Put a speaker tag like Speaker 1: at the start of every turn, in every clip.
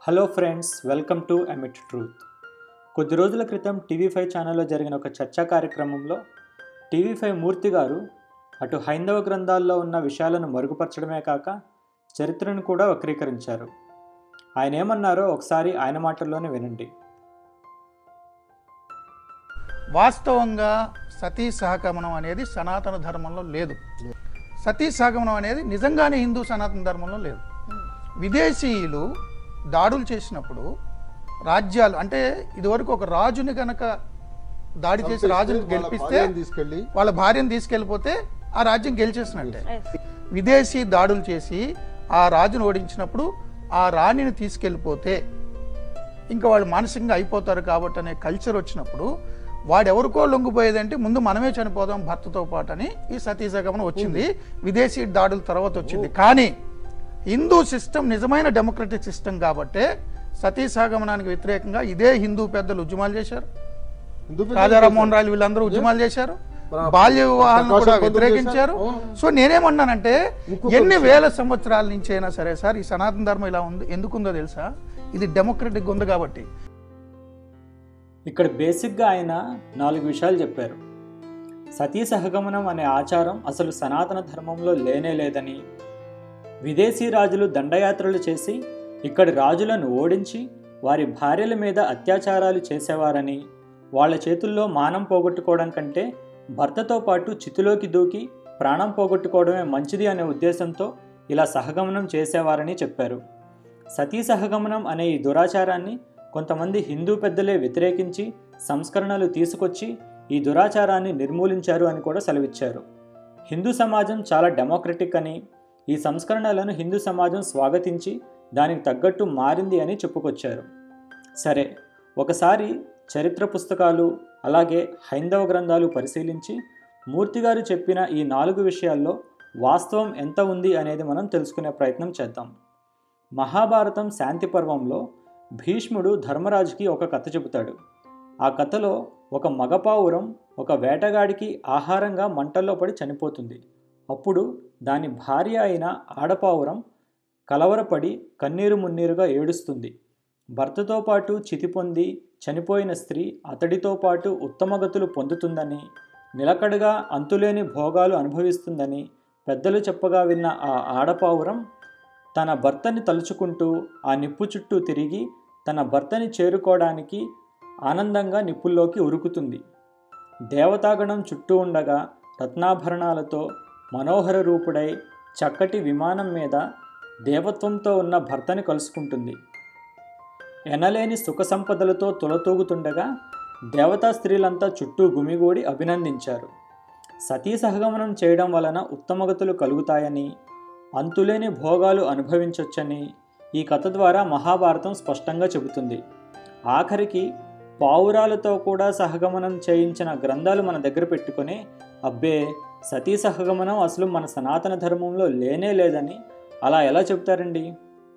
Speaker 1: Hello friends welcome to emit truth కొద్ది రోజుల క్రితం టీవీ ఫైవ్ ఛానల్లో జరిగిన ఒక చర్చా కార్యక్రమంలో టీవీ ఫైవ్ మూర్తి గారు అటు హైందవ గ్రంథాల్లో ఉన్న విషయాలను మరుగుపరచడమే కాక చరిత్రను కూడా వక్రీకరించారు ఆయన ఏమన్నారో ఒకసారి ఆయన మాటల్లోనే వినండి
Speaker 2: వాస్తవంగా సతీ సహగమనం అనేది సనాతన ధర్మంలో లేదు సతీ సహగమనం అనేది నిజంగానే హిందూ సనాతన ధర్మంలో లేదు విదేశీయులు దాడులు చేసినప్పుడు రాజ్యాలు అంటే ఇదివరకు ఒక రాజుని గనక దాడి చేసి రాజుని గెలిపిస్తే
Speaker 3: తీసుకెళ్ళి
Speaker 2: వాళ్ళ భార్యను తీసుకెళ్ళిపోతే ఆ రాజ్యం గెలిచేసినట్టే విదేశీ దాడులు చేసి ఆ రాజును ఓడించినప్పుడు ఆ రాణిని తీసుకెళ్ళిపోతే ఇంకా వాళ్ళు మానసికంగా అయిపోతారు కాబట్టి అనే కల్చర్ వచ్చినప్పుడు వాడెవరికో లొంగిపోయేదంటే ముందు మనమే చనిపోదాం భర్తతో పాటు అని ఈ సతీసగమనం వచ్చింది విదేశీ దాడుల తర్వాత వచ్చింది కానీ హిందూ సిస్టమ్ నిజమైన డెమోక్రటిక్ సిస్టమ్ కాబట్టే సతీ సహగమనానికి వ్యతిరేకంగా ఇదే హిందూ పెద్దలు ఉద్యమాలు చేశారు
Speaker 3: హిందూ పెద్దలు
Speaker 2: రాజారామ్మోహన్ రాయలు వీళ్ళందరూ ఉద్యమాలు చేశారు
Speaker 3: మరి
Speaker 2: బాల్య వివాహాలను
Speaker 3: ప్రకాశం
Speaker 2: కూడా
Speaker 3: పంతులు
Speaker 2: వ్యతిరేకించారు
Speaker 3: చేశారు.
Speaker 2: సో నేనేమన్నానంటే
Speaker 3: ఇంకొక
Speaker 2: ఎన్ని
Speaker 3: విషయం.
Speaker 2: వేల సంవత్సరాల నుంచి అయినా సరే సార్ ఈ సనాతన ధర్మం ఇలా ఉంది ఎందుకుందో తెలుసా ఇది డెమోక్రటిక్ ఉంది కాబట్టి
Speaker 1: ఇక్కడ బేసిక్గా ఆయన నాలుగు విషయాలు చెప్పారు సతీ సహగమనం అనే ఆచారం అసలు సనాతన ధర్మంలో లేనే లేదని విదేశీ రాజులు దండయాత్రలు చేసి ఇక్కడి రాజులను ఓడించి వారి భార్యల మీద అత్యాచారాలు చేసేవారని వాళ్ళ చేతుల్లో మానం పోగొట్టుకోవడం కంటే భర్తతో పాటు చితిలోకి దూకి ప్రాణం పోగొట్టుకోవడమే మంచిది అనే ఉద్దేశంతో ఇలా సహగమనం చేసేవారని చెప్పారు సతీ సహగమనం అనే ఈ దురాచారాన్ని కొంతమంది హిందూ పెద్దలే వ్యతిరేకించి సంస్కరణలు తీసుకొచ్చి ఈ దురాచారాన్ని నిర్మూలించారు అని కూడా సెలవిచ్చారు హిందూ సమాజం చాలా డెమోక్రటిక్ అని ఈ సంస్కరణలను హిందూ సమాజం స్వాగతించి దానికి తగ్గట్టు మారింది అని చెప్పుకొచ్చారు సరే ఒకసారి చరిత్ర పుస్తకాలు అలాగే హైందవ గ్రంథాలు పరిశీలించి మూర్తిగారు చెప్పిన ఈ నాలుగు విషయాల్లో వాస్తవం ఎంత ఉంది అనేది మనం తెలుసుకునే ప్రయత్నం చేద్దాం మహాభారతం శాంతి పర్వంలో భీష్ముడు ధర్మరాజుకి ఒక కథ చెబుతాడు ఆ కథలో ఒక మగపావురం ఒక వేటగాడికి ఆహారంగా మంటల్లో పడి చనిపోతుంది అప్పుడు దాని భార్య అయిన ఆడపావురం కలవరపడి కన్నీరు మున్నీరుగా ఏడుస్తుంది భర్తతో పాటు చితి పొంది చనిపోయిన స్త్రీ అతడితో పాటు ఉత్తమగతులు పొందుతుందని నిలకడగా అంతులేని భోగాలు అనుభవిస్తుందని పెద్దలు చెప్పగా విన్న ఆ ఆడపావురం తన భర్తని తలుచుకుంటూ ఆ నిప్పు చుట్టూ తిరిగి తన భర్తని చేరుకోవడానికి ఆనందంగా నిప్పుల్లోకి ఉరుకుతుంది దేవతాగణం చుట్టూ ఉండగా రత్నాభరణాలతో మనోహర రూపుడై చక్కటి విమానం మీద దేవత్వంతో ఉన్న భర్తని కలుసుకుంటుంది ఎనలేని సుఖ సంపదలతో తులతూగుతుండగా దేవతా స్త్రీలంతా చుట్టూ గుమిగూడి అభినందించారు సతీ సహగమనం చేయడం వలన ఉత్తమగతులు కలుగుతాయని అంతులేని భోగాలు అనుభవించొచ్చని ఈ కథ ద్వారా మహాభారతం స్పష్టంగా చెబుతుంది ఆఖరికి పావురాలతో కూడా సహగమనం చేయించిన గ్రంథాలు మన దగ్గర పెట్టుకొని అబ్బే సతీ సహగమనం అసలు మన సనాతన ధర్మంలో లేనే లేదని అలా ఎలా చెప్తారండి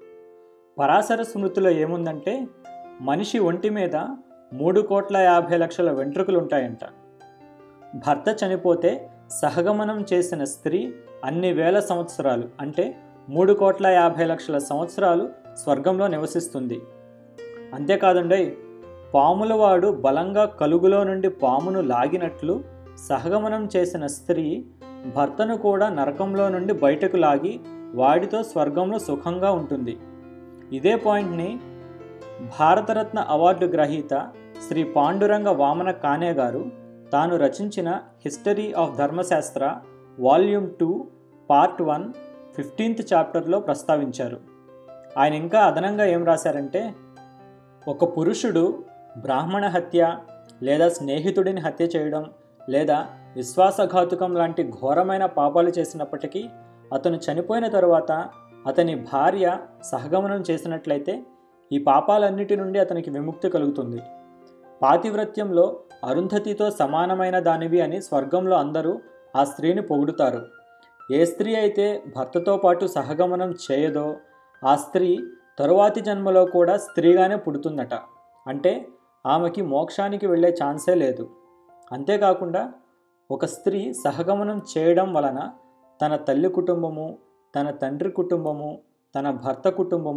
Speaker 1: పరాశర స్మృతిలో ఏముందంటే మనిషి ఒంటి మీద మూడు కోట్ల యాభై లక్షల వెంట్రుకలు ఉంటాయంట భర్త చనిపోతే సహగమనం చేసిన స్త్రీ అన్ని వేల సంవత్సరాలు అంటే మూడు కోట్ల యాభై లక్షల సంవత్సరాలు స్వర్గంలో నివసిస్తుంది అంతేకాదండి పాములవాడు బలంగా కలుగులో నుండి పామును లాగినట్లు సహగమనం చేసిన స్త్రీ భర్తను కూడా నరకంలో నుండి బయటకు లాగి వాడితో స్వర్గంలో సుఖంగా ఉంటుంది ఇదే పాయింట్ని భారతరత్న అవార్డు గ్రహీత శ్రీ పాండురంగ వామన కానే గారు తాను రచించిన history of Dharmashastra volume two part one fifteenth చాప్టర్లో ప్రస్తావించారు ఆయన ఇంకా అదనంగా ఏం రాశారంటే ఒక పురుషుడు బ్రాహ్మణ హత్య లేదా స్నేహితుడిని హత్య చేయడం లేదా విశ్వాసఘాతుకం లాంటి ఘోరమైన పాపాలు చేసినప్పటికీ అతను చనిపోయిన తరువాత అతని భార్య సహగమనం చేసినట్లయితే ఈ పాపాలన్నిటి నుండి అతనికి విముక్తి కలుగుతుంది పాతివ్రత్యంలో అరుంధతితో సమానమైన దానివి అని స్వర్గంలో అందరూ ఆ స్త్రీని పొగుడుతారు ఏ స్త్రీ అయితే భర్తతో పాటు సహగమనం చేయదో ఆ స్త్రీ తరువాతి జన్మలో కూడా స్త్రీగానే పుడుతుందట అంటే ఆమెకి మోక్షానికి వెళ్ళే ఛాన్సే లేదు అంతేకాకుండా ఒక స్త్రీ సహగమనం చేయడం వలన తన తల్లి కుటుంబము తన తండ్రి కుటుంబము తన భర్త కుటుంబము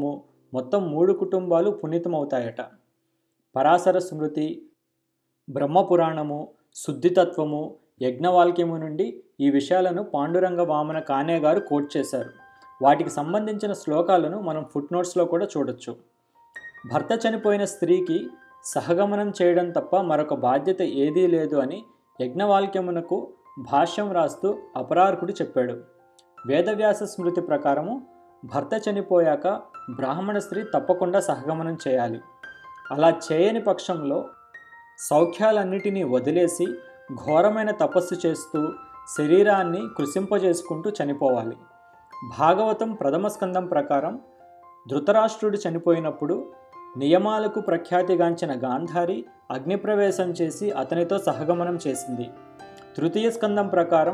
Speaker 1: మొత్తం మూడు కుటుంబాలు పునీతమవుతాయట పరాశర స్మృతి బ్రహ్మపురాణము శుద్ధితత్వము యజ్ఞవాల్క్యము నుండి ఈ విషయాలను పాండురంగ వామన కానే గారు కోట్ చేశారు వాటికి సంబంధించిన శ్లోకాలను మనం ఫుట్ నోట్స్లో కూడా చూడొచ్చు భర్త చనిపోయిన స్త్రీకి సహగమనం చేయడం తప్ప మరొక బాధ్యత ఏదీ లేదు అని యజ్ఞవాల్క్యమునకు భాష్యం రాస్తూ అపరార్కుడు చెప్పాడు వేదవ్యాస స్మృతి ప్రకారము భర్త చనిపోయాక బ్రాహ్మణ స్త్రీ తప్పకుండా సహగమనం చేయాలి అలా చేయని పక్షంలో సౌఖ్యాలన్నిటినీ వదిలేసి ఘోరమైన తపస్సు చేస్తూ శరీరాన్ని కృషింపజేసుకుంటూ చనిపోవాలి భాగవతం ప్రథమ స్కందం ప్రకారం ధృతరాష్ట్రుడు చనిపోయినప్పుడు నియమాలకు ప్రఖ్యాతిగాంచిన గాంధారి అగ్నిప్రవేశం చేసి అతనితో సహగమనం చేసింది తృతీయ స్కందం ప్రకారం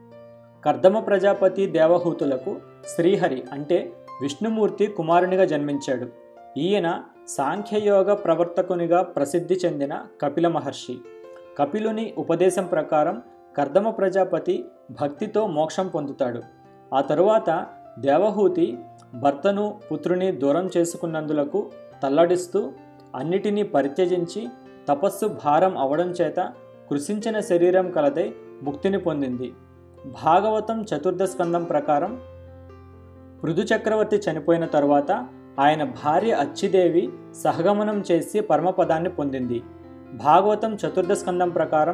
Speaker 1: కర్దమ ప్రజాపతి దేవహూతులకు శ్రీహరి అంటే విష్ణుమూర్తి కుమారునిగా జన్మించాడు ఈయన సాంఖ్యయోగ ప్రవర్తకునిగా ప్రసిద్ధి చెందిన కపిల మహర్షి కపిలుని ఉపదేశం ప్రకారం కర్దమ ప్రజాపతి భక్తితో మోక్షం పొందుతాడు ఆ తరువాత దేవహూతి భర్తను పుత్రుని దూరం చేసుకున్నందులకు తల్లడిస్తూ అన్నిటినీ పరిత్యజించి తపస్సు భారం అవడం చేత కృషించిన శరీరం కలదై ముక్తిని పొందింది భాగవతం చతుర్థ స్కందం ప్రకారం పృథు చక్రవర్తి చనిపోయిన తరువాత ఆయన భార్య అచ్చిదేవి సహగమనం చేసి పరమపదాన్ని పొందింది భాగవతం చతుర్థ స్కందం ప్రకారం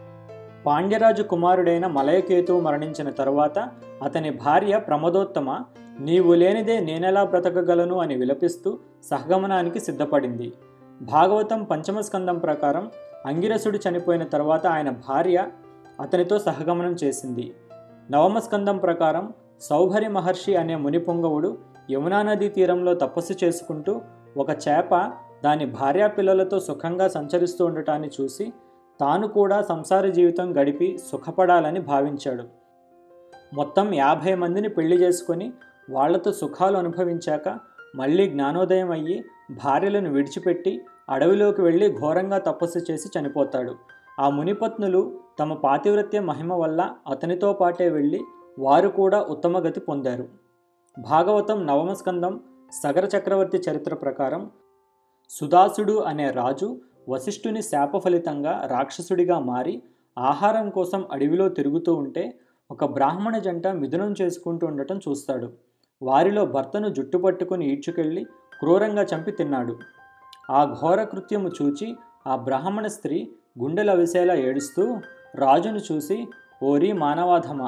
Speaker 1: పాండ్యరాజు కుమారుడైన మలయకేతువు మరణించిన తరువాత అతని భార్య ప్రమదోత్తమ నీవు లేనిదే నేనెలా బ్రతకగలను అని విలపిస్తూ సహగమనానికి సిద్ధపడింది భాగవతం పంచమ స్కందం ప్రకారం అంగిరసుడు చనిపోయిన తర్వాత ఆయన భార్య అతనితో సహగమనం చేసింది నవమ స్కందం ప్రకారం సౌభరి మహర్షి అనే మునిపొంగవుడు యమునా నదీ తీరంలో తపస్సు చేసుకుంటూ ఒక చేప దాని భార్యా పిల్లలతో సుఖంగా సంచరిస్తూ ఉండటాన్ని చూసి తాను కూడా సంసార జీవితం గడిపి సుఖపడాలని భావించాడు మొత్తం యాభై మందిని పెళ్లి చేసుకొని వాళ్లతో సుఖాలు అనుభవించాక మళ్ళీ జ్ఞానోదయం అయ్యి భార్యలను విడిచిపెట్టి అడవిలోకి వెళ్ళి ఘోరంగా తపస్సు చేసి చనిపోతాడు ఆ మునిపత్నులు తమ పాతివ్రత్య మహిమ వల్ల అతనితో పాటే వెళ్ళి వారు కూడా ఉత్తమ గతి పొందారు భాగవతం నవమ స్కందం సగర చక్రవర్తి చరిత్ర ప్రకారం సుదాసుడు అనే రాజు వశిష్ఠుని శాప ఫలితంగా రాక్షసుడిగా మారి ఆహారం కోసం అడవిలో తిరుగుతూ ఉంటే ఒక బ్రాహ్మణ జంట మిథునం చేసుకుంటూ ఉండటం చూస్తాడు వారిలో భర్తను జుట్టు పట్టుకుని ఈడ్చుకెళ్ళి క్రూరంగా చంపి తిన్నాడు ఆ ఘోర కృత్యము చూచి ఆ బ్రాహ్మణ స్త్రీ గుండెల విసేలా ఏడుస్తూ రాజును చూసి ఓరి మానవాధమ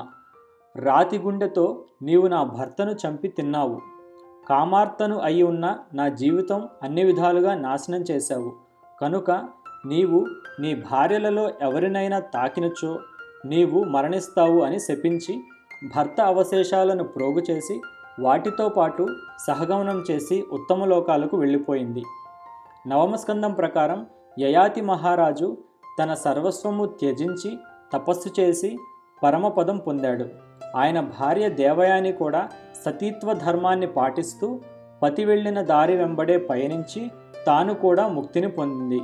Speaker 1: రాతి గుండెతో నీవు నా భర్తను చంపి తిన్నావు కామార్తను అయి ఉన్న నా జీవితం అన్ని విధాలుగా నాశనం చేశావు కనుక నీవు నీ భార్యలలో ఎవరినైనా తాకినచో నీవు మరణిస్తావు అని శపించి భర్త అవశేషాలను ప్రోగు చేసి వాటితో పాటు సహగమనం చేసి ఉత్తమ లోకాలకు వెళ్ళిపోయింది నవమస్కందం ప్రకారం యయాతి మహారాజు తన సర్వస్వము త్యజించి తపస్సు చేసి పరమపదం పొందాడు ఆయన భార్య దేవయాని కూడా సతీత్వ ధర్మాన్ని పాటిస్తూ పతి వెళ్ళిన దారి వెంబడే పయనించి తాను కూడా ముక్తిని పొందింది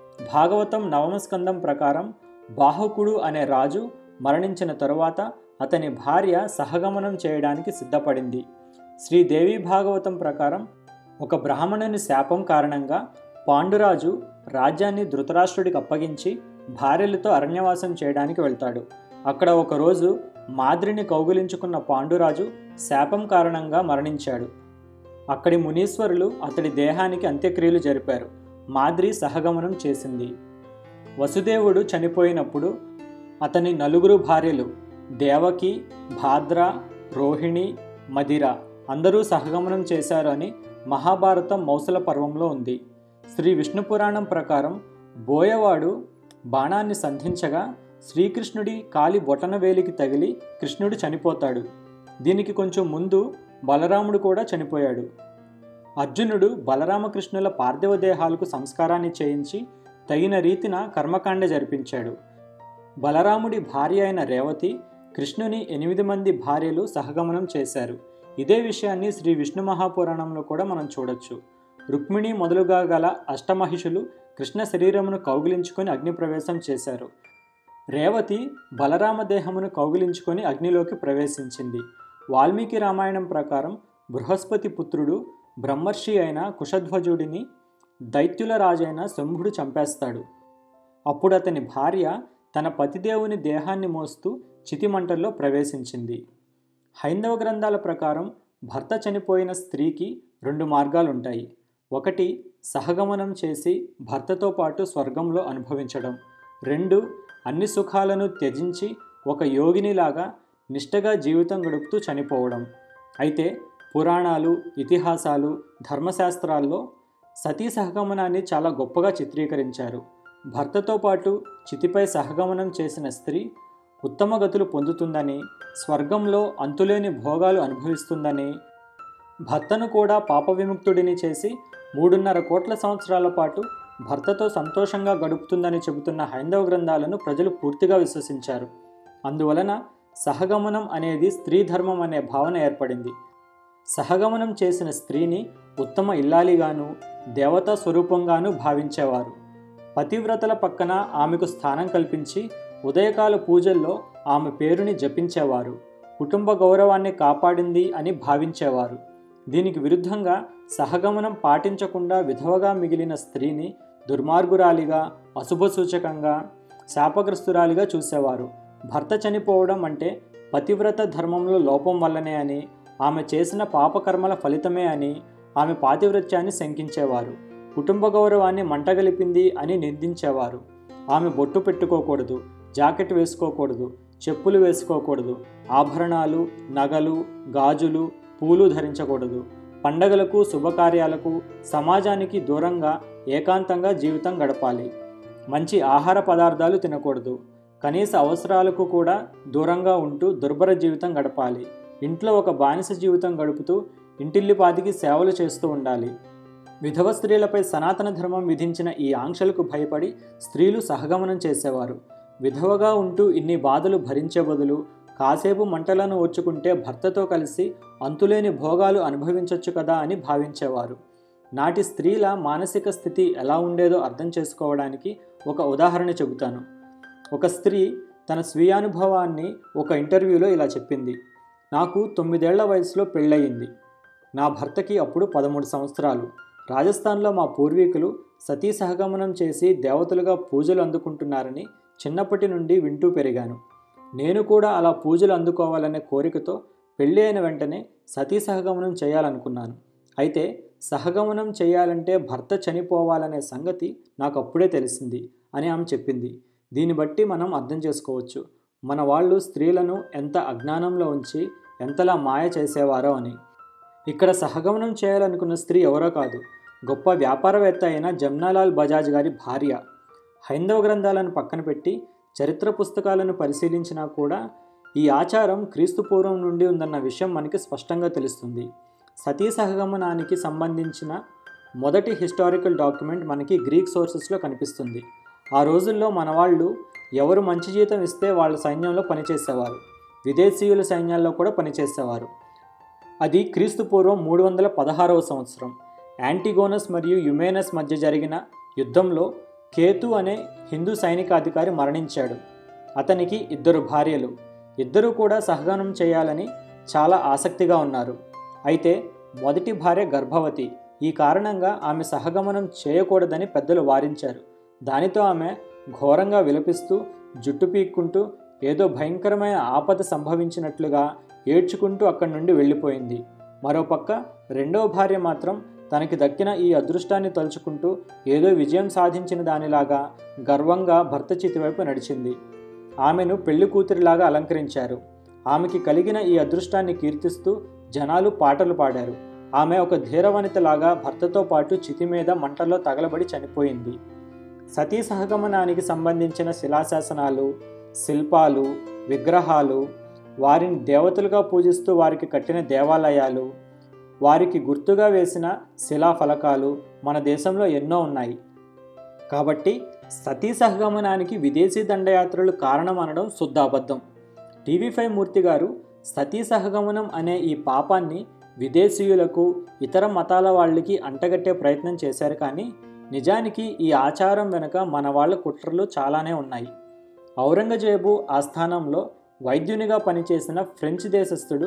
Speaker 1: భాగవతం నవమస్కందం ప్రకారం బాహుకుడు అనే రాజు మరణించిన తరువాత అతని భార్య సహగమనం చేయడానికి సిద్ధపడింది శ్రీదేవి భాగవతం ప్రకారం ఒక బ్రాహ్మణుని శాపం కారణంగా పాండురాజు రాజ్యాన్ని ధృతరాష్ట్రుడికి అప్పగించి భార్యలతో అరణ్యవాసం చేయడానికి వెళ్తాడు అక్కడ ఒకరోజు మాద్రిని కౌగిలించుకున్న పాండురాజు శాపం కారణంగా మరణించాడు అక్కడి మునీశ్వరులు అతడి దేహానికి అంత్యక్రియలు జరిపారు మాద్రి సహగమనం చేసింది వసుదేవుడు చనిపోయినప్పుడు అతని నలుగురు భార్యలు దేవకి భాద్ర రోహిణి మదిర అందరూ సహగమనం చేశారు అని మహాభారతం మౌసల పర్వంలో ఉంది శ్రీ విష్ణు పురాణం ప్రకారం బోయవాడు బాణాన్ని సంధించగా శ్రీకృష్ణుడి కాలి బొటనవేలికి తగిలి కృష్ణుడు చనిపోతాడు దీనికి కొంచెం ముందు బలరాముడు కూడా చనిపోయాడు అర్జునుడు బలరామకృష్ణుల పార్థివ దేహాలకు సంస్కారాన్ని చేయించి తగిన రీతిన కర్మకాండ జరిపించాడు బలరాముడి భార్య అయిన రేవతి కృష్ణుని ఎనిమిది మంది భార్యలు సహగమనం చేశారు ఇదే విషయాన్ని శ్రీ విష్ణు మహాపురాణంలో కూడా మనం చూడొచ్చు రుక్మిణి మొదలుగా గల అష్టమహిషులు కృష్ణ శరీరమును కౌగిలించుకొని అగ్నిప్రవేశం చేశారు రేవతి బలరామ దేహమును కౌగిలించుకొని అగ్నిలోకి ప్రవేశించింది వాల్మీకి రామాయణం ప్రకారం బృహస్పతి పుత్రుడు బ్రహ్మర్షి అయిన కుశధ్వజుడిని దైత్యుల రాజైన శంభుడు చంపేస్తాడు అప్పుడు అతని భార్య తన పతిదేవుని దేహాన్ని మోస్తూ చితిమంటల్లో ప్రవేశించింది హైందవ గ్రంథాల ప్రకారం భర్త చనిపోయిన స్త్రీకి రెండు మార్గాలుంటాయి ఒకటి సహగమనం చేసి భర్తతో పాటు స్వర్గంలో అనుభవించడం రెండు అన్ని సుఖాలను త్యజించి ఒక యోగినిలాగా నిష్టగా జీవితం గడుపుతూ చనిపోవడం అయితే పురాణాలు ఇతిహాసాలు ధర్మశాస్త్రాల్లో సతీ సహగమనాన్ని చాలా గొప్పగా చిత్రీకరించారు భర్తతో పాటు చితిపై సహగమనం చేసిన స్త్రీ ఉత్తమ గతులు పొందుతుందని స్వర్గంలో అంతులేని భోగాలు అనుభవిస్తుందని భర్తను కూడా పాప విముక్తుడిని చేసి మూడున్నర కోట్ల సంవత్సరాల పాటు భర్తతో సంతోషంగా గడుపుతుందని చెబుతున్న హైందవ గ్రంథాలను ప్రజలు పూర్తిగా విశ్వసించారు అందువలన సహగమనం అనేది స్త్రీ ధర్మం అనే భావన ఏర్పడింది సహగమనం చేసిన స్త్రీని ఉత్తమ ఇల్లాలిగాను దేవతా స్వరూపంగాను భావించేవారు పతివ్రతల పక్కన ఆమెకు స్థానం కల్పించి ఉదయకాల పూజల్లో ఆమె పేరుని జపించేవారు కుటుంబ గౌరవాన్ని కాపాడింది అని భావించేవారు దీనికి విరుద్ధంగా సహగమనం పాటించకుండా విధవగా మిగిలిన స్త్రీని దుర్మార్గురాలిగా అశుభసూచకంగా శాపగ్రస్తురాలిగా చూసేవారు భర్త చనిపోవడం అంటే పతివ్రత ధర్మంలో లోపం వల్లనే అని ఆమె చేసిన పాపకర్మల ఫలితమే అని ఆమె పాతివ్రత్యాన్ని శంకించేవారు కుటుంబ గౌరవాన్ని మంటగలిపింది అని నిందించేవారు ఆమె బొట్టు పెట్టుకోకూడదు జాకెట్ వేసుకోకూడదు చెప్పులు వేసుకోకూడదు ఆభరణాలు నగలు గాజులు పూలు ధరించకూడదు పండగలకు శుభకార్యాలకు సమాజానికి దూరంగా ఏకాంతంగా జీవితం గడపాలి మంచి ఆహార పదార్థాలు తినకూడదు కనీస అవసరాలకు కూడా దూరంగా ఉంటూ దుర్భర జీవితం గడపాలి ఇంట్లో ఒక బానిస జీవితం గడుపుతూ ఇంటిల్లిపాదికి సేవలు చేస్తూ ఉండాలి విధవ స్త్రీలపై సనాతన ధర్మం విధించిన ఈ ఆంక్షలకు భయపడి స్త్రీలు సహగమనం చేసేవారు విధవగా ఉంటూ ఇన్ని బాధలు భరించే బదులు కాసేపు మంటలను ఓర్చుకుంటే భర్తతో కలిసి అంతులేని భోగాలు అనుభవించవచ్చు కదా అని భావించేవారు నాటి స్త్రీల మానసిక స్థితి ఎలా ఉండేదో అర్థం చేసుకోవడానికి ఒక ఉదాహరణ చెబుతాను ఒక స్త్రీ తన స్వీయానుభవాన్ని ఒక ఇంటర్వ్యూలో ఇలా చెప్పింది నాకు తొమ్మిదేళ్ల వయసులో పెళ్ళయింది నా భర్తకి అప్పుడు పదమూడు సంవత్సరాలు రాజస్థాన్లో మా పూర్వీకులు సతీ సహగమనం చేసి దేవతలుగా పూజలు అందుకుంటున్నారని చిన్నప్పటి నుండి వింటూ పెరిగాను నేను కూడా అలా పూజలు అందుకోవాలనే కోరికతో పెళ్ళి అయిన వెంటనే సతీ సహగమనం చేయాలనుకున్నాను అయితే సహగమనం చేయాలంటే భర్త చనిపోవాలనే సంగతి నాకు అప్పుడే తెలిసింది అని ఆమె చెప్పింది దీన్ని బట్టి మనం అర్థం చేసుకోవచ్చు మన వాళ్ళు స్త్రీలను ఎంత అజ్ఞానంలో ఉంచి ఎంతలా మాయ చేసేవారో అని ఇక్కడ సహగమనం చేయాలనుకున్న స్త్రీ ఎవరో కాదు గొప్ప వ్యాపారవేత్త అయిన జమ్నాలాల్ బజాజ్ గారి భార్య హైందవ గ్రంథాలను పక్కన పెట్టి చరిత్ర పుస్తకాలను పరిశీలించినా కూడా ఈ ఆచారం క్రీస్తు పూర్వం నుండి ఉందన్న విషయం మనకి స్పష్టంగా తెలుస్తుంది సతీ సహగమనానికి సంబంధించిన మొదటి హిస్టారికల్ డాక్యుమెంట్ మనకి గ్రీక్ సోర్సెస్లో కనిపిస్తుంది ఆ రోజుల్లో మన వాళ్ళు ఎవరు మంచి జీతం ఇస్తే వాళ్ళ సైన్యంలో పనిచేసేవారు విదేశీయుల సైన్యాల్లో కూడా పనిచేసేవారు అది క్రీస్తు పూర్వం మూడు వందల పదహారవ సంవత్సరం యాంటిగోనస్ మరియు యుమేనస్ మధ్య జరిగిన యుద్ధంలో కేతు అనే హిందూ సైనికాధికారి మరణించాడు అతనికి ఇద్దరు భార్యలు ఇద్దరూ కూడా సహగమనం చేయాలని చాలా ఆసక్తిగా ఉన్నారు అయితే మొదటి భార్య గర్భవతి ఈ కారణంగా ఆమె సహగమనం చేయకూడదని పెద్దలు వారించారు దానితో ఆమె ఘోరంగా విలపిస్తూ జుట్టు పీక్కుంటూ ఏదో భయంకరమైన ఆపద సంభవించినట్లుగా ఏడ్చుకుంటూ అక్కడి నుండి వెళ్ళిపోయింది మరోపక్క రెండవ భార్య మాత్రం తనకి దక్కిన ఈ అదృష్టాన్ని తలుచుకుంటూ ఏదో విజయం సాధించిన దానిలాగా గర్వంగా భర్త చితివైపు నడిచింది ఆమెను పెళ్లి కూతురిలాగా అలంకరించారు ఆమెకి కలిగిన ఈ అదృష్టాన్ని కీర్తిస్తూ జనాలు పాటలు పాడారు ఆమె ఒక ధీరవనితలాగా భర్తతో పాటు చితి మీద మంటల్లో తగలబడి చనిపోయింది సతీ సహగమనానికి సంబంధించిన శిలాశాసనాలు శిల్పాలు విగ్రహాలు వారిని దేవతలుగా పూజిస్తూ వారికి కట్టిన దేవాలయాలు వారికి గుర్తుగా వేసిన శిలాఫలకాలు మన దేశంలో ఎన్నో ఉన్నాయి కాబట్టి సతీ సహగమనానికి విదేశీ దండయాత్రలు కారణం అనడం శుద్ధ అబద్ధం టీవీ ఫైవ్ మూర్తి గారు సతీ సహగమనం అనే ఈ పాపాన్ని విదేశీయులకు ఇతర మతాల వాళ్ళకి అంటగట్టే ప్రయత్నం చేశారు కానీ నిజానికి ఈ ఆచారం వెనుక మన వాళ్ళ కుట్రలు చాలానే ఉన్నాయి ఔరంగజేబు ఆస్థానంలో వైద్యునిగా పనిచేసిన ఫ్రెంచ్ దేశస్థుడు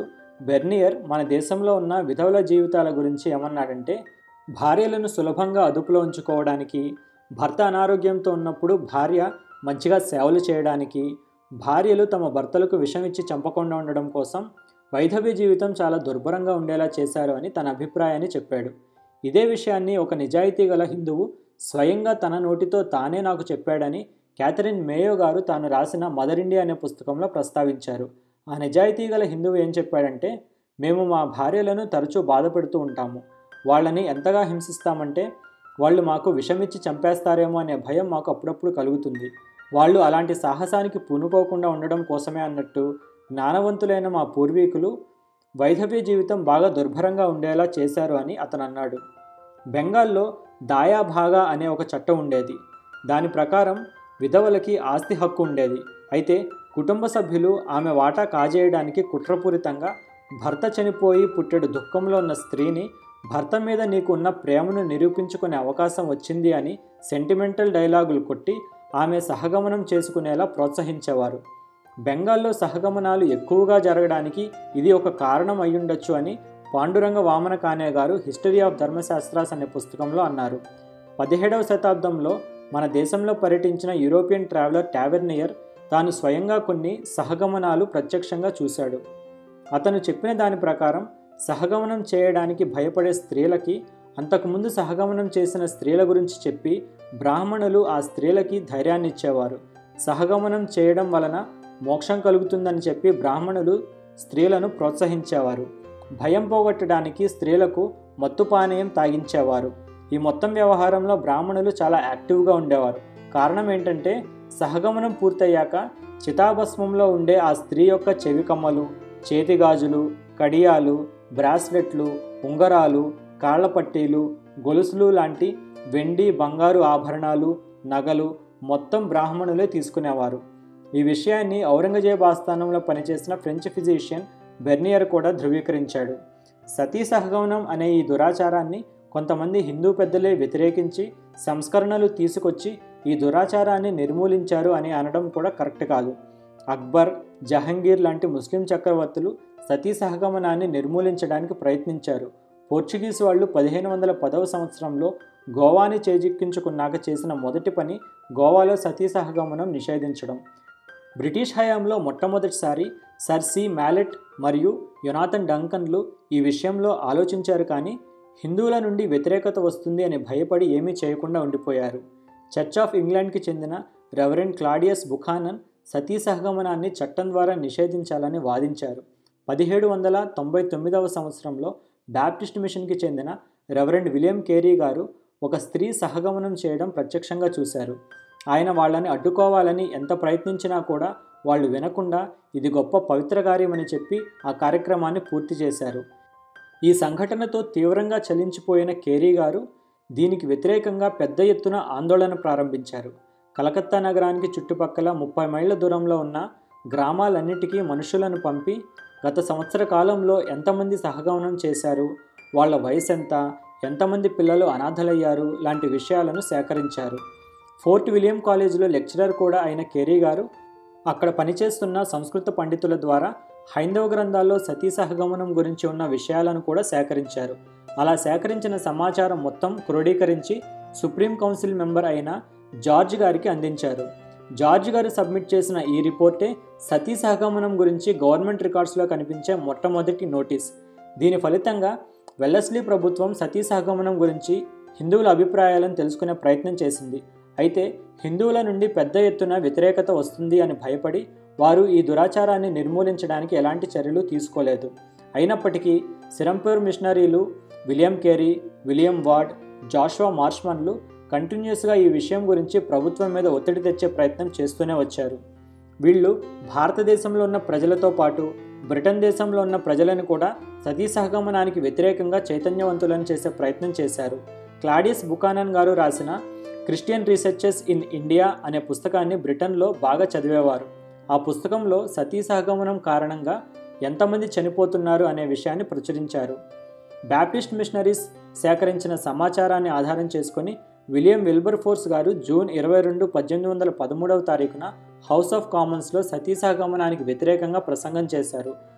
Speaker 1: బెర్నియర్ మన దేశంలో ఉన్న విధవుల జీవితాల గురించి ఏమన్నాడంటే భార్యలను సులభంగా అదుపులో ఉంచుకోవడానికి భర్త అనారోగ్యంతో ఉన్నప్పుడు భార్య మంచిగా సేవలు చేయడానికి భార్యలు తమ భర్తలకు విషం ఇచ్చి చంపకుండా ఉండడం కోసం వైధవ్య జీవితం చాలా దుర్భరంగా ఉండేలా చేశారు అని తన అభిప్రాయాన్ని చెప్పాడు ఇదే విషయాన్ని ఒక నిజాయితీ గల హిందువు స్వయంగా తన నోటితో తానే నాకు చెప్పాడని క్యాథరిన్ మేయో గారు తాను రాసిన మదర్ ఇండియా అనే పుస్తకంలో ప్రస్తావించారు ఆ నిజాయితీ గల హిందువు ఏం చెప్పాడంటే మేము మా భార్యలను తరచూ బాధపెడుతూ ఉంటాము వాళ్ళని ఎంతగా హింసిస్తామంటే వాళ్ళు మాకు విషమిచ్చి చంపేస్తారేమో అనే భయం మాకు అప్పుడప్పుడు కలుగుతుంది వాళ్ళు అలాంటి సాహసానికి పూనుకోకుండా ఉండడం కోసమే అన్నట్టు జ్ఞానవంతులైన మా పూర్వీకులు వైధవ్య జీవితం బాగా దుర్భరంగా ఉండేలా చేశారు అని అతను అన్నాడు బెంగాల్లో దాయాభాగా అనే ఒక చట్టం ఉండేది దాని ప్రకారం విధవలకి ఆస్తి హక్కు ఉండేది అయితే కుటుంబ సభ్యులు ఆమె వాటా కాజేయడానికి కుట్రపూరితంగా భర్త చనిపోయి పుట్టెడు దుఃఖంలో ఉన్న స్త్రీని భర్త మీద నీకు ఉన్న ప్రేమను నిరూపించుకునే అవకాశం వచ్చింది అని సెంటిమెంటల్ డైలాగులు కొట్టి ఆమె సహగమనం చేసుకునేలా ప్రోత్సహించేవారు బెంగాల్లో సహగమనాలు ఎక్కువగా జరగడానికి ఇది ఒక కారణం అయ్యుండొచ్చు అని పాండురంగ వామన కానే గారు హిస్టరీ ఆఫ్ ధర్మశాస్త్రాస్ అనే పుస్తకంలో అన్నారు పదిహేడవ శతాబ్దంలో మన దేశంలో పర్యటించిన యూరోపియన్ ట్రావెలర్ టావెర్నియర్ తాను స్వయంగా కొన్ని సహగమనాలు ప్రత్యక్షంగా చూశాడు అతను చెప్పిన దాని ప్రకారం సహగమనం చేయడానికి భయపడే స్త్రీలకి అంతకుముందు సహగమనం చేసిన స్త్రీల గురించి చెప్పి బ్రాహ్మణులు ఆ స్త్రీలకి ధైర్యాన్ని ఇచ్చేవారు సహగమనం చేయడం వలన మోక్షం కలుగుతుందని చెప్పి బ్రాహ్మణులు స్త్రీలను ప్రోత్సహించేవారు భయం పోగొట్టడానికి స్త్రీలకు మత్తు పానీయం తాగించేవారు ఈ మొత్తం వ్యవహారంలో బ్రాహ్మణులు చాలా యాక్టివ్గా ఉండేవారు కారణం ఏంటంటే సహగమనం పూర్తయ్యాక చితాభస్మంలో ఉండే ఆ స్త్రీ యొక్క చెవి కమ్మలు చేతిగాజులు కడియాలు బ్రాస్లెట్లు ఉంగరాలు కాళ్ల పట్టీలు గొలుసులు లాంటి వెండి బంగారు ఆభరణాలు నగలు మొత్తం బ్రాహ్మణులే తీసుకునేవారు ఈ విషయాన్ని ఔరంగజేబ్ ఆస్థానంలో పనిచేసిన ఫ్రెంచ్ ఫిజిషియన్ బెర్నియర్ కూడా ధృవీకరించాడు సతీ సహగమనం అనే ఈ దురాచారాన్ని కొంతమంది హిందూ పెద్దలే వ్యతిరేకించి సంస్కరణలు తీసుకొచ్చి ఈ దురాచారాన్ని నిర్మూలించారు అని అనడం కూడా కరెక్ట్ కాదు అక్బర్ జహంగీర్ లాంటి ముస్లిం చక్రవర్తులు సతీ సహగమనాన్ని నిర్మూలించడానికి ప్రయత్నించారు పోర్చుగీస్ వాళ్ళు పదిహేను వందల పదవ సంవత్సరంలో గోవాని చేజిక్కించుకున్నాక చేసిన మొదటి పని గోవాలో సతీ సహగమనం నిషేధించడం బ్రిటిష్ హయాంలో మొట్టమొదటిసారి సర్ సి మ్యాలెట్ మరియు యొనాథన్ డంకన్లు ఈ విషయంలో ఆలోచించారు కానీ హిందువుల నుండి వ్యతిరేకత వస్తుంది అని భయపడి ఏమీ చేయకుండా ఉండిపోయారు చర్చ్ ఆఫ్ ఇంగ్లాండ్కి చెందిన రెవరెండ్ క్లాడియస్ బుఖానన్ సతీ సహగమనాన్ని చట్టం ద్వారా నిషేధించాలని వాదించారు పదిహేడు వందల తొంభై తొమ్మిదవ సంవత్సరంలో బ్యాప్టిస్ట్ మిషన్కి చెందిన రెవరెండ్ విలియం కేరీ గారు ఒక స్త్రీ సహగమనం చేయడం ప్రత్యక్షంగా చూశారు ఆయన వాళ్ళని అడ్డుకోవాలని ఎంత ప్రయత్నించినా కూడా వాళ్ళు వినకుండా ఇది గొప్ప పవిత్ర కార్యమని చెప్పి ఆ కార్యక్రమాన్ని పూర్తి చేశారు ఈ సంఘటనతో తీవ్రంగా చలించిపోయిన కేరీ గారు దీనికి వ్యతిరేకంగా పెద్ద ఎత్తున ఆందోళన ప్రారంభించారు కలకత్తా నగరానికి చుట్టుపక్కల ముప్పై మైళ్ళ దూరంలో ఉన్న గ్రామాలన్నిటికీ మనుషులను పంపి గత సంవత్సర కాలంలో ఎంతమంది సహగమనం చేశారు వాళ్ళ వయసు ఎంత ఎంతమంది పిల్లలు అనాథలయ్యారు లాంటి విషయాలను సేకరించారు ఫోర్ట్ విలియం కాలేజీలో లెక్చరర్ కూడా అయిన కేరీ గారు అక్కడ పనిచేస్తున్న సంస్కృత పండితుల ద్వారా హైందవ గ్రంథాల్లో సతీ సహగమనం గురించి ఉన్న విషయాలను కూడా సేకరించారు అలా సేకరించిన సమాచారం మొత్తం క్రోడీకరించి సుప్రీం కౌన్సిల్ మెంబర్ అయిన జార్జ్ గారికి అందించారు జార్జ్ గారు సబ్మిట్ చేసిన ఈ రిపోర్టే సతీ సహగమనం గురించి గవర్నమెంట్ రికార్డ్స్లో కనిపించే మొట్టమొదటి నోటీస్ దీని ఫలితంగా వెల్లస్లీ ప్రభుత్వం సతీ సహగమనం గురించి హిందువుల అభిప్రాయాలను తెలుసుకునే ప్రయత్నం చేసింది అయితే హిందువుల నుండి పెద్ద ఎత్తున వ్యతిరేకత వస్తుంది అని భయపడి వారు ఈ దురాచారాన్ని నిర్మూలించడానికి ఎలాంటి చర్యలు తీసుకోలేదు అయినప్పటికీ సిరంపూర్ మిషనరీలు William Carey William Ward Joshua మార్ష్మన్లు కంటిన్యూస్గా ఈ విషయం గురించి ప్రభుత్వం మీద ఒత్తిడి తెచ్చే ప్రయత్నం చేస్తూనే వచ్చారు వీళ్ళు భారతదేశంలో ఉన్న ప్రజలతో పాటు బ్రిటన్ దేశంలో ఉన్న ప్రజలను కూడా సతీ సహగమనానికి వ్యతిరేకంగా చైతన్యవంతులను చేసే ప్రయత్నం చేశారు క్లాడియస్ బుకానన్ గారు రాసిన క్రిస్టియన్ రీసెర్చెస్ ఇన్ ఇండియా అనే పుస్తకాన్ని బ్రిటన్లో బాగా చదివేవారు ఆ పుస్తకంలో సతీ సహగమనం కారణంగా ఎంతమంది చనిపోతున్నారు అనే విషయాన్ని ప్రచురించారు బ్యాప్టిస్ట్ మిషనరీస్ సేకరించిన సమాచారాన్ని ఆధారం చేసుకొని William Wilberforce garu June ఇరవై రెండు పద్దెనిమిది వందల పదమూడవ తారీఖున హౌస్ ఆఫ్ కామన్స్లో సతీ సహగమనానికి వ్యతిరేకంగా ప్రసంగం చేశారు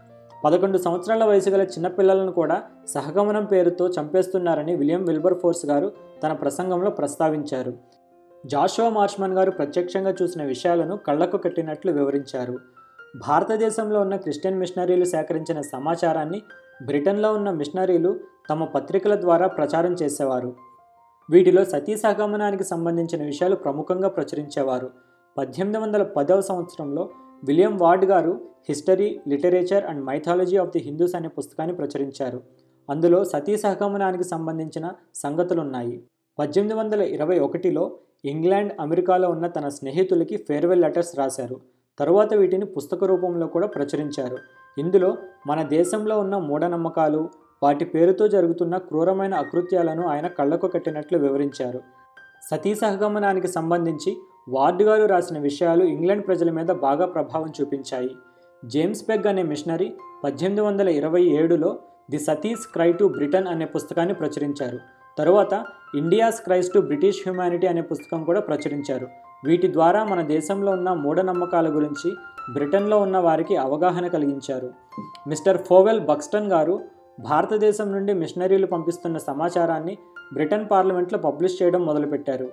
Speaker 1: పదకొండు సంవత్సరాల వయసు గల చిన్నపిల్లలను కూడా సహగమనం పేరుతో చంపేస్తున్నారని విలియం విల్బర్ ఫోర్స్ గారు తన ప్రసంగంలో ప్రస్తావించారు జాషువా మార్ష్మన్ గారు ప్రత్యక్షంగా చూసిన విషయాలను కళ్లకు కట్టినట్లు వివరించారు భారతదేశంలో ఉన్న క్రిస్టియన్ మిషనరీలు సేకరించిన సమాచారాన్ని బ్రిటన్లో ఉన్న మిషనరీలు తమ పత్రికల ద్వారా ప్రచారం చేసేవారు వీటిలో సతీ సహగమనానికి సంబంధించిన విషయాలు ప్రముఖంగా ప్రచురించేవారు పద్దెనిమిది వందల పదవ సంవత్సరంలో William Ward garu history literature and mythology of the Hindus అనే పుస్తకాన్ని ప్రచురించారు అందులో సతీ సహగమనానికి సంబంధించిన సంగతులున్నాయి పద్దెనిమిది వందల ఇరవై ఒకటిలో ఇంగ్లాండ్ అమెరికాలో ఉన్న తన స్నేహితులకి ఫేర్వెల్ లెటర్స్ రాశారు తరువాత వీటిని పుస్తక రూపంలో కూడా ప్రచురించారు ఇందులో మన దేశంలో ఉన్న మూఢనమ్మకాలు వాటి పేరుతో జరుగుతున్న క్రూరమైన అకృత్యాలను ఆయన కళ్ళకు కట్టినట్లు వివరించారు సతీ సహగమనానికి సంబంధించి వార్డ్ గారు రాసిన విషయాలు ఇంగ్లాండ్ ప్రజల మీద బాగా ప్రభావం చూపించాయి జేమ్స్ పెగ్ అనే మిషనరీ పద్దెనిమిది వందల ఇరవై ఏడులో the suttees cry to Britain అనే పుస్తకాన్ని ప్రచురించారు తరువాత India's cries to British humanity అనే పుస్తకం కూడా ప్రచురించారు వీటి ద్వారా మన దేశంలో ఉన్న మూఢనమ్మకాల గురించి బ్రిటన్లో ఉన్న వారికి అవగాహన కలిగించారు మిస్టర్ ఫోవెల్ బక్స్టన్ గారు భారతదేశం నుండి మిషనరీలు పంపిస్తున్న సమాచారాన్ని బ్రిటన్ పార్లమెంట్లో పబ్లిష్ చేయడం మొదలుపెట్టారు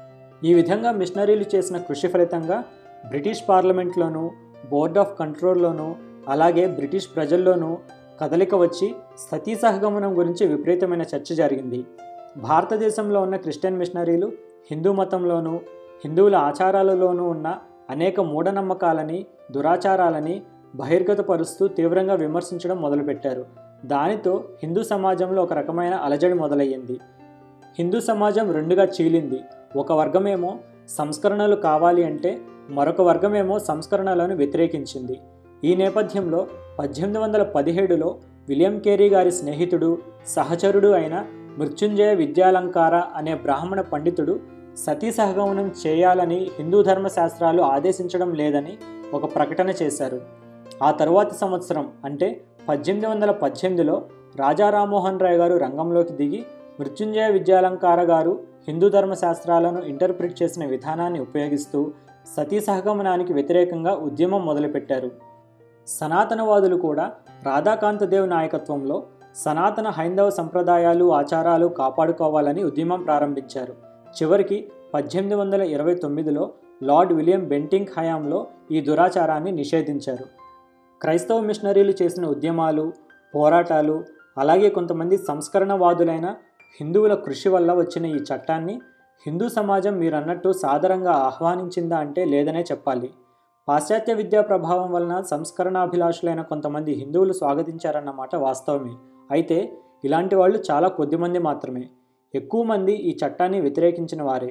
Speaker 1: ఈ విధంగా మిషనరీలు చేసిన కృషి ఫలితంగా బ్రిటిష్ పార్లమెంట్లోనూ బోర్డ్ ఆఫ్ కంట్రోల్లోనూ అలాగే బ్రిటిష్ ప్రజల్లోనూ కదలిక వచ్చి సతీ సహగమనం గురించి విపరీతమైన చర్చ జరిగింది భారతదేశంలో ఉన్న క్రిస్టియన్ మిషనరీలు హిందూ మతంలోనూ హిందువుల ఆచారాలలోనూ ఉన్న అనేక మూఢనమ్మకాలని దురాచారాలని బహిర్గతపరుస్తూ తీవ్రంగా విమర్శించడం మొదలుపెట్టారు దానితో హిందూ సమాజంలో ఒక రకమైన అలజడి మొదలయ్యింది హిందూ సమాజం రెండుగా చీలింది ఒక వర్గమేమో సంస్కరణలు కావాలి అంటే మరొక వర్గమేమో సంస్కరణలను వ్యతిరేకించింది ఈ నేపథ్యంలో పద్దెనిమిది వందల పదిహేడులో విలియం కేరీ గారి స్నేహితుడు సహచరుడు అయిన మృత్యుంజయ విద్యాలంకార అనే బ్రాహ్మణ పండితుడు సతీ సహగమనం చేయాలని హిందూ ధర్మశాస్త్రాలు ఆదేశించడం లేదని ఒక ప్రకటన చేశారు ఆ తరువాతి సంవత్సరం అంటే పద్దెనిమిది వందల పద్దెనిమిదిలో రాజా రామ్మోహన్ రాయ్ గారు రంగంలోకి దిగి మృత్యుంజయ విద్యాలంకార గారు హిందూ ధర్మశాస్త్రాలను ఇంటర్ప్రిట్ చేసిన విధానాన్ని ఉపయోగిస్తూ సతీ సహగమనానికి వ్యతిరేకంగా ఉద్యమం మొదలుపెట్టారు సనాతనవాదులు కూడా రాధాకాంతదేవ్ నాయకత్వంలో సనాతన హైందవ సంప్రదాయాలు ఆచారాలు కాపాడుకోవాలని ఉద్యమం ప్రారంభించారు చివరికి పద్దెనిమిది వందల ఇరవై తొమ్మిదిలో లార్డ్ విలియం బెంటింగ్ హయాంలో ఈ దురాచారాన్ని నిషేధించారు క్రైస్తవ మిషనరీలు చేసిన ఉద్యమాలు పోరాటాలు అలాగే కొంతమంది సంస్కరణవాదులైన హిందువుల కృషి వల్ల వచ్చిన ఈ చట్టాన్ని హిందూ సమాజం మీరన్నట్టు సాదరంగా ఆహ్వానించిందా అంటే లేదనే చెప్పాలి పాశ్చాత్య విద్యా ప్రభావం వలన సంస్కరణాభిలాషులైన కొంతమంది హిందువులు స్వాగతించారన్నమాట వాస్తవమే అయితే ఇలాంటి వాళ్ళు చాలా కొద్దిమంది మాత్రమే ఎక్కువ మంది ఈ చట్టాన్ని వ్యతిరేకించిన వారే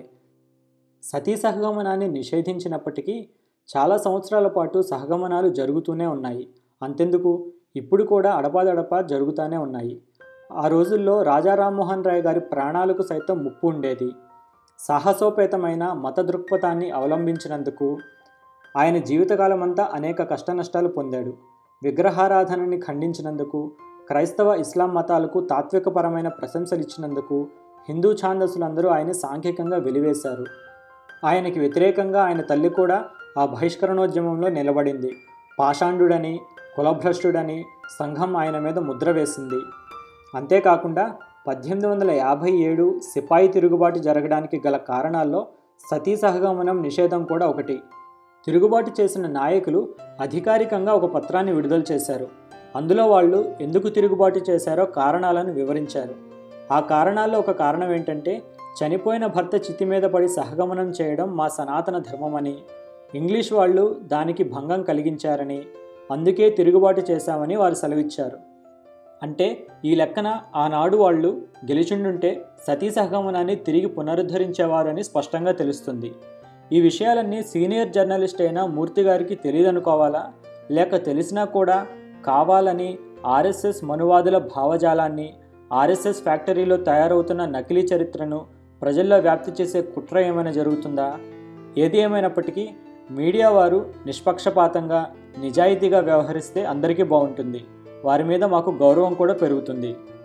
Speaker 1: సతీ సహగమనాన్ని నిషేధించినప్పటికీ చాలా సంవత్సరాల పాటు సహగమనాలు జరుగుతూనే ఉన్నాయి అంతెందుకు ఇప్పుడు కూడా అడపాదడపా జరుగుతూనే ఉన్నాయి ఆ రోజుల్లో రాజా రామ్మోహన్ రాయ్ గారి ప్రాణాలకు సైతం ముప్పు ఉండేది సాహసోపేతమైన మత దృక్పథాన్ని అవలంబించినందుకు ఆయన జీవితకాలమంతా అనేక కష్టనష్టాలు పొందాడు విగ్రహారాధనని ఖండించినందుకు క్రైస్తవ ఇస్లాం మతాలకు తాత్వికపరమైన ప్రశంసలిచ్చినందుకు హిందూ ఛాందసులందరూ ఆయన సాంఘికంగా వెలివేశారు ఆయనకి వ్యతిరేకంగా ఆయన తల్లి కూడా ఆ బహిష్కరణోద్యమంలో నిలబడింది పాషాండుడని కులభ్రష్టుడని సంఘం ఆయన మీద ముద్ర వేసింది అంతేకాకుండా పద్దెనిమిది వందల యాభై ఏడు సిపాయి తిరుగుబాటు జరగడానికి గల కారణాల్లో సతీ సహగమనం నిషేధం కూడా ఒకటి తిరుగుబాటు చేసిన నాయకులు అధికారికంగా ఒక పత్రాన్ని విడుదల చేశారు అందులో వాళ్ళు ఎందుకు తిరుగుబాటు చేశారో కారణాలను వివరించారు ఆ కారణాల్లో ఒక కారణం ఏంటంటే చనిపోయిన భర్త చితి మీద పడి సహగమనం చేయడం మా సనాతన ధర్మమని ఇంగ్లీష్ వాళ్ళు దానికి భంగం కలిగించారని అందుకే తిరుగుబాటు చేశామని వారు సెలవిచ్చారు అంటే ఈ లెక్కన ఆనాడు వాళ్ళు గెలిచిండుంటే సతీ సహగమనాన్ని తిరిగి పునరుద్ధరించేవారు అని స్పష్టంగా తెలుస్తుంది ఈ విషయాలన్నీ సీనియర్ జర్నలిస్ట్ అయిన మూర్తి గారికి తెలియదనుకోవాలా లేక తెలిసినా కూడా కావాలని ఆర్ఎస్ఎస్ మనువాదుల భావజాలాన్ని ఆర్ఎస్ఎస్ ఫ్యాక్టరీలో తయారవుతున్న నకిలీ చరిత్రను ప్రజల్లో వ్యాప్తి చేసే కుట్ర ఏమైనా జరుగుతుందా ఏది ఏమైనప్పటికీ మీడియా వారు నిష్పక్షపాతంగా నిజాయితీగా వ్యవహరిస్తే అందరికీ బాగుంటుంది వారి మీద మాకు గౌరవం కూడా పెరుగుతుంది